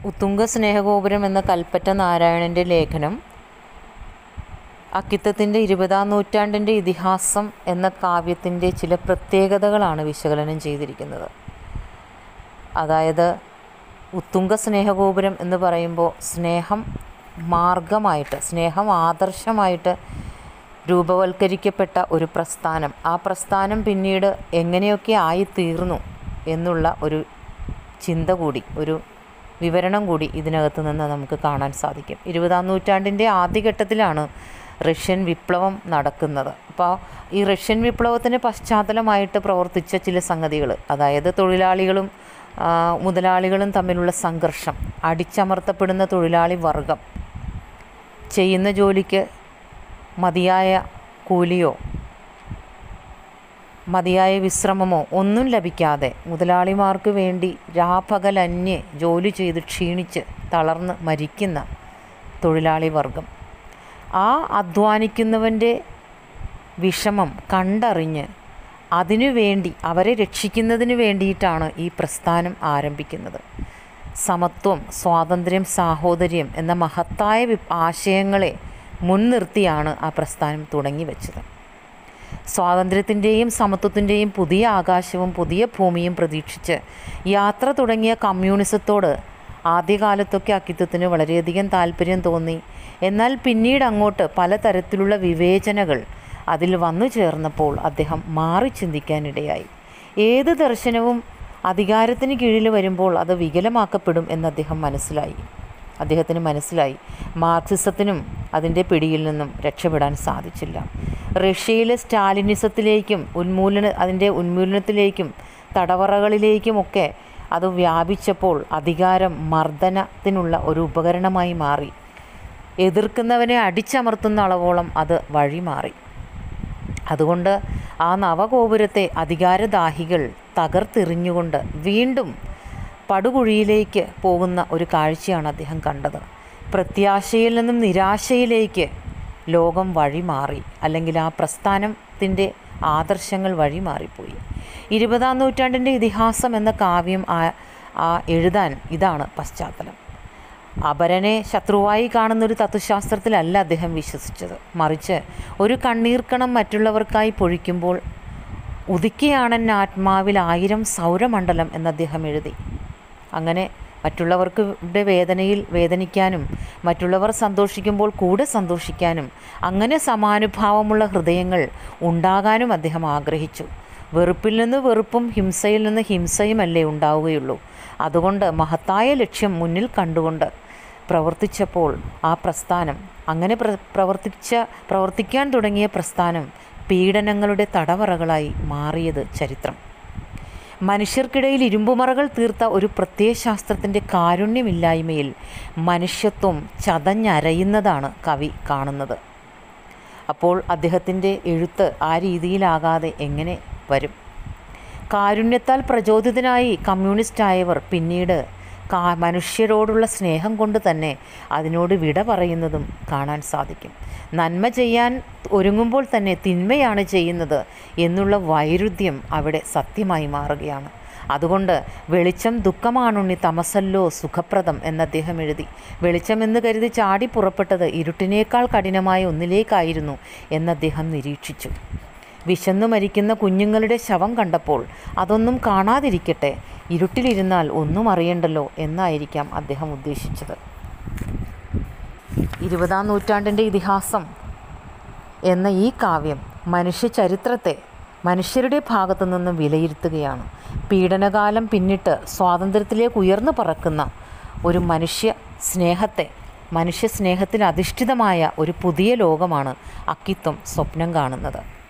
ഉത്തുംഗ സ്നേഹഗോപുരം എന്ന കൽപ്പറ്റ നാരായണൻ്റെ ലേഖനം അക്കിത്തത്തിൻ്റെ ഇരുപതാം നൂറ്റാണ്ടിൻ്റെ ഇതിഹാസം എന്ന കാവ്യത്തിൻ്റെ ചില പ്രത്യേകതകളാണ് വിശകലനം ചെയ്തിരിക്കുന്നത് അതായത് ഉത്തുംഗ സ്നേഹഗോപുരം എന്ന് പറയുമ്പോൾ സ്നേഹം മാർഗമായിട്ട് സ്നേഹം ആദർശമായിട്ട് രൂപവൽക്കരിക്കപ്പെട്ട ഒരു പ്രസ്ഥാനം ആ പ്രസ്ഥാനം പിന്നീട് എങ്ങനെയൊക്കെ ആയിത്തീർന്നു എന്നുള്ള ഒരു ചിന്ത കൂടി ഒരു വിവരണം കൂടി ഇതിനകത്ത് നിന്ന് നമുക്ക് കാണാൻ സാധിക്കും ഇരുപതാം നൂറ്റാണ്ടിൻ്റെ ആദ്യഘട്ടത്തിലാണ് റഷ്യൻ വിപ്ലവം നടക്കുന്നത് അപ്പോൾ ഈ റഷ്യൻ വിപ്ലവത്തിന് പശ്ചാത്തലമായിട്ട് പ്രവർത്തിച്ച ചില സംഗതികൾ അതായത് തൊഴിലാളികളും ആ, മുതലാളികളും തമ്മിലുള്ള സംഘർഷം അടിച്ചമർത്തപ്പെടുന്ന തൊഴിലാളി വർഗം ചെയ്യുന്ന ജോലിക്ക് മതിയായ കൂലിയോ മതിയായ വിശ്രമമോ ഒന്നും ലഭിക്കാതെ മുതലാളിമാർക്ക് വേണ്ടി രാപകലന്യേ ജോലി ചെയ്ത് ക്ഷീണിച്ച് തളർന്ന് മരിക്കുന്ന തൊഴിലാളി വർഗം ആ അധ്വാനിക്കുന്നവൻ്റെ വിഷമം കണ്ടറിഞ്ഞ് അതിനു വേണ്ടി അവരെ രക്ഷിക്കുന്നതിന് വേണ്ടിയിട്ടാണ് ഈ പ്രസ്ഥാനം ആരംഭിക്കുന്നത് സമത്വം സ്വാതന്ത്ര്യം സാഹോദര്യം എന്ന മഹത്തായ വി- ആശയങ്ങളെ മുൻനിർത്തിയാണ് ആ പ്രസ്ഥാനം തുടങ്ങി വെച്ചത് സ്വാതന്ത്ര്യത്തിൻ്റെയും സമത്വത്തിൻ്റെയും പുതിയ ആകാശവും പുതിയ ഭൂമിയും പ്രതീക്ഷിച്ച് യാത്ര തുടങ്ങിയ കമ്മ്യൂണിസത്തോട് ആദ്യകാലത്തൊക്കെ അക്കിത്തത്തിന് വളരെയധികം താല്പര്യം തോന്നി എന്നാൽ പിന്നീട് അങ്ങോട്ട് പലതരത്തിലുള്ള വിവേചനകൾ അതിൽ വന്നു ചേർന്നപ്പോൾ അദ്ദേഹം മാറി ചിന്തിക്കാനിടയായി ഏത് ദർശനവും അധികാരത്തിന് കീഴിൽ വരുമ്പോൾ അത് വികലമാക്കപ്പെടും എന്ന് അദ്ദേഹം മനസ്സിലായി അദ്ദേഹത്തിന് മനസ്സിലായി മാർക്സിസത്തിനും അതിൻ്റെ പിടിയിൽ നിന്നും രക്ഷപ്പെടാൻ സാധിച്ചില്ല റഷ്യയിലെ സ്റ്റാലിനിസത്തിലേക്കും ഉന്മൂലന അതിൻ്റെ ഉന്മൂലനത്തിലേക്കും തടവറകളിലേക്കുമൊക്കെ അത് വ്യാപിച്ചപ്പോൾ അധികാരം മർദ്ദനത്തിനുള്ള ഒരു ഉപകരണമായി മാറി എതിർക്കുന്നവനെ അടിച്ചമർത്തുന്ന അളവോളം അത് വഴിമാറി അതുകൊണ്ട് ആ നവഗോപുരത്തെ അധികാരദാഹികൾ തകർത്തെറിഞ്ഞുകൊണ്ട് വീണ്ടും പടുകുഴിയിലേക്ക് പോകുന്ന ഒരു കാഴ്ചയാണ് അദ്ദേഹം കണ്ടത് പ്രത്യാശയിൽ നിന്നും നിരാശയിലേക്ക് ലോകം വഴിമാറി അല്ലെങ്കിൽ ആ പ്രസ്ഥാനത്തിൻ്റെ ആദർശങ്ങൾ വഴിമാറിപ്പോയി ഇരുപതാം നൂറ്റാണ്ടിൻ്റെ ഇതിഹാസം എന്ന കാവ്യം ആ ആ എഴുതാൻ ഇതാണ് പശ്ചാത്തലം അപരനെ ശത്രുവായി കാണുന്ന ഒരു തത്വശാസ്ത്രത്തിലല്ല അദ്ദേഹം വിശ്വസിച്ചത് മറിച്ച് ഒരു കണ്ണീർക്കണം മറ്റുള്ളവർക്കായി പൊഴിക്കുമ്പോൾ ഉദിക്കുകയാണെൻ ആത്മാവിൽ ആയിരം സൗരമണ്ഡലം എന്ന് അദ്ദേഹം എഴുതി അങ്ങനെ മറ്റുള്ളവർക്ക് ടെ വേദനയിൽ വേദനിക്കാനും മറ്റുള്ളവർ സന്തോഷിക്കുമ്പോൾ കൂടെ സന്തോഷിക്കാനും അങ്ങനെ സമാനുഭാവമുള്ള ഹൃദയങ്ങൾ ഉണ്ടാകാനും അദ്ദേഹം ആഗ്രഹിച്ചു വെറുപ്പിൽ നിന്ന് വെറുപ്പും ഹിംസയിൽ നിന്ന് ഹിംസയുമല്ലേ ഉണ്ടാവുകയുള്ളൂ അതുകൊണ്ട് മഹത്തായ ലക്ഷ്യം മുന്നിൽ കണ്ടുകൊണ്ട് പ്രവർത്തിച്ചപ്പോൾ ആ പ്രസ്ഥാനം അങ്ങനെ പ്ര പ്രവർത്തിച്ച പ്രവർത്തിക്കാൻ തുടങ്ങിയ പ്രസ്ഥാനം പീഡനങ്ങളുടെ തടവറകളായി മാറിയത് ചരിത്രം മനുഷ്യർക്കിടയിൽ ഇരുമ്പുമറകൾ തീർത്ത ഒരു പ്രത്യയശാസ്ത്രത്തിൻ്റെ കാരുണ്യമില്ലായ്മയിൽ മനുഷ്യത്വം ചതഞ്ഞരയുന്നതാണ് കവി കാണുന്നത് അപ്പോൾ അദ്ദേഹത്തിൻ്റെ എഴുത്ത് ആ രീതിയിലാകാതെ എങ്ങനെ വരും കാരുണ്യത്താൽ പ്രചോദിതനായി കമ്മ്യൂണിസ്റ്റായവർ പിന്നീട് കാ മനുഷ്യരോടുള്ള സ്നേഹം കൊണ്ട് തന്നെ അതിനോട് വിട പറയുന്നതും കാണാൻ സാധിക്കും നന്മ ചെയ്യാൻ ഒരുങ്ങുമ്പോൾ തന്നെ തിന്മയാണ് ചെയ്യുന്നത് എന്നുള്ള വൈരുദ്ധ്യം അവിടെ സത്യമായി മാറുകയാണ് അതുകൊണ്ട് വെളിച്ചം ദുഃഖമാണുണ്ണി തമസല്ലോ സുഖപ്രദം എന്ന് അദ്ദേഹം എഴുതി വെളിച്ചമെന്ന് കരുതി ചാടി പുറപ്പെട്ടത് ഇരുട്ടിനേക്കാൾ കഠിനമായ ഒന്നിലേക്കായിരുന്നു എന്ന് അദ്ദേഹം നിരീക്ഷിച്ചു വിശന്നു മരിക്കുന്ന കുഞ്ഞുങ്ങളുടെ ശവം കണ്ടപ്പോൾ അതൊന്നും കാണാതിരിക്കട്ടെ ഇരുട്ടിലിരുന്നാൽ ഒന്നും അറിയണ്ടല്ലോ എന്നായിരിക്കാം അദ്ദേഹം ഉദ്ദേശിച്ചത് ഇരുപതാം നൂറ്റാണ്ടിൻ്റെ ഇതിഹാസം എന്ന ഈ കാവ്യം മനുഷ്യ ചരിത്രത്തെ മനുഷ്യരുടെ ഭാഗത്തു നിന്നും വിലയിരുത്തുകയാണ് പീഡനകാലം പിന്നിട്ട് സ്വാതന്ത്ര്യത്തിലേക്ക് ഉയർന്നു പറക്കുന്ന ഒരു മനുഷ്യ സ്നേഹത്തെ മനുഷ്യ സ്നേഹത്തിൽ അധിഷ്ഠിതമായ ഒരു പുതിയ ലോകമാണ് അക്കിത്വം സ്വപ്നം കാണുന്നത്